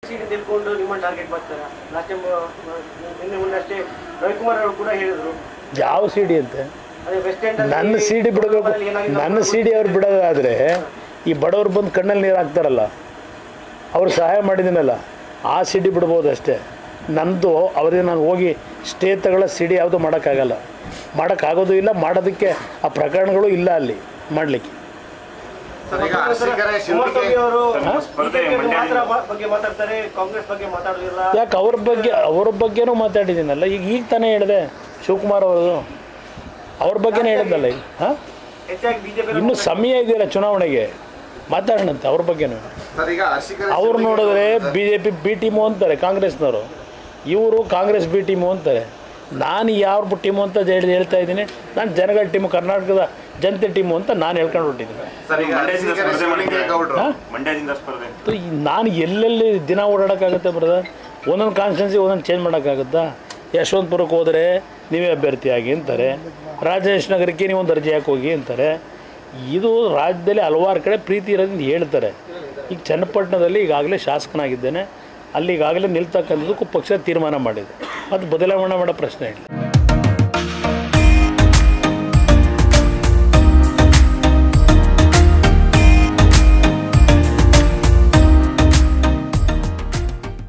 Seat ತಿಳ್ಕೊಂಡು ನಿಮ್ಮ target ಮಾಡ್ತಾರ ಲಾಸ್ಟ್ ಟೈಮ್ ನಿನ್ನೆ ಮುಂದೆ ಅಷ್ಟೇ ರವಿಕುಮಾರ್ ಅವರು ಕೂಡ ಹೇಳಿದ್ರು ಯಾವ ಸಿ ಡಿ ಅಂತೆ ಅದೇ ವೆಸ್ಟ್ ಎಂಡ್ ನನ್ನ ಸಿ ಡಿ ಬಿಡಬೇಕು ನನ್ನ ಸಿ ಡಿ ಅವ್ರು ಬಿಡೋದಾದರೆ ಈ ಬಡವ್ರು ಬಂದು ಕಣ್ಣಲ್ಲಿ ನೀರು ಹಾಕ್ತಾರಲ್ಲ ಅವ್ರು ಸಹಾಯ ಮಾಡಿದ್ದೀನಲ್ಲ ಆ ಸಿ ಡಿ ಬಿಡ್ಬೋದು ಅಷ್ಟೇ ನಂದು ಅವರಿಗೆ ನಾನು ಹೋಗಿ ಸ್ಟೇ ತಗೊಳ್ಳೋ ಸಿ ಡಿ ಯಾವುದು ಮಾಡೋಕ್ಕಾಗಲ್ಲ ಮಾಡೋಕ್ಕಾಗೋದು ಇಲ್ಲ ಮಾಡೋದಕ್ಕೆ ಆ ಪ್ರಕರಣಗಳು ಇಲ್ಲ ಅಲ್ಲಿ ಮಾಡಲಿಕ್ಕೆ ಸರ್ ಈಗ ಅರಸೀಕೆರೆ ಕುಮಾರಸ್ವಾಮಿ ಶಿವಮೊಗ್ಗ ಅವರು ತಮ್ಮ ಸ್ಪರ್ಧೆ BJP ಮಂಡ್ಯ ಮಾತ್ರ ಬ- ಬಗ್ಗೆ ಮಾತಾಡ್ತಾರೆ ಕಾಂಗ್ರೆಸ್ ಬಗ್ಗೆ ಮಾತಾಡೋದಿಲ್ಲ ಯಾಕೆ ಅವ್ರ ಬಗ್ಗೆ ಅವ್ರ ಬಗ್ಗೆನೂ ಮಾತಾಡಿದ್ದೀನಲ್ಲ ಈಗ ಈಗ ತಾನೇ ಹೇಳಿದೆ ಶಿವಕುಮಾರ್ ಅವರು ಅವ್ರ ಬಗ್ಗೆನೇ ಹೇಳಿದ್ನಲ್ಲ ಈಗ ಹಾಂ ಹೆಚ್ಚಾಗಿ ಬಿಜೆಪಿ ಇನ್ನೂ ಸಮಯ ಇದೆಯಲ್ಲ ಚುನಾವಣೆಗೆ ಮಾತಾಡೋಣಂತೆ ಅವ್ರ ಬಗ್ಗೆನೂ ಸರ್ ಈಗ ಅರಸೀಕೆರೆ ಅವ್ರು ಶಿವಮೊಗ್ಗ- ನೋಡಿದ್ರೆ B J P B team ಅಂತಾರೆ ಕಾಂಗ್ರೆಸ್ನವರು ಇವರು ಕಾಂಗ್ರೆಸ್ ಬಿ ಟೀಮು ಅಂತಾರೆ ನಾನು ಯಾವ ಟೀಮು ಅಂತ ಹೇಳಿ ಹೇಳ್ತಾ ಇದ್ದೀನಿ ನಾನು ಜನಗಳ ಟೀಮು ಕರ್ನಾಟಕದ ಜನತೆ ಟೀಮು ಅಂತ ನಾನು ಹೇಳ್ಕೊಂಡು ಹೊಟ್ಟಿದ್ದೀನಿ ಸರ್ ಈಗ ಮಂಡ್ಯದಿಂದ ಅರಸೀಕೆರೆ ಸ್ಪರ್ಧೆ ಮಾಡಿದ್ರೆ ಶಿವಲಿಂಗೇಗೌಡರು ಹಾ? ಮಂಡ್ಯದಿಂದ ಸ್ಪರ್ಧೆ ಸೊ ಈ ನಾನು ಎಲ್ಲೆಲ್ಲಿ ದಿನ ಓಡಾಡೋಕ್ಕಾಗುತ್ತೆ ಬ್ರದರ್ ಒಂದೊಂದು ಕಾನ್ಸ್ಟೆನ್ಸಿ ಒಂದೊಂದು ಚೇಂಜ್ ಮಾಡೋಕ್ಕಾಗುತ್ತಾ ಯಶವಂತಪುರಕ್ಕೆ ಹೋದರೆ ನೀವೇ ಅಭ್ಯರ್ಥಿಯಾಗಿ ಅಂತಾರೆ ರಾಜೇಶ್ ನಗರಕ್ಕೆ ನೀವು ಒಂದು ಅರ್ಜಿ ಹಾಕಿ ಹೋಗಿ ಅಂತಾರೆ ಇದು ರಾಜ್ಯದಲ್ಲಿ ಹಲವಾರು ಕಡೆ ಪ್ರೀತಿ ಇರೋದ್ರಿಂದ ಹೇಳ್ತಾರೆ ಈಗ ಚನ್ನಪಟ್ಟಣದಲ್ಲಿ ಈಗಾಗಲೇ ಶಾಸಕನಾಗಿದ್ದೇನೆ ಅಲ್ಲಿ ಈಗಾಗಲೇ ನಿಲ್ತಕ್ಕಂಥದ್ದಕ್ಕೂ ಪಕ್ಷ ತೀರ್ಮಾನ ಮಾಡಿದೆ ಮತ್ತು ಬದಲಾವಣೆ ಮಾಡೋ ಪ್ರಶ್ನೆ ಇಲ್ಲ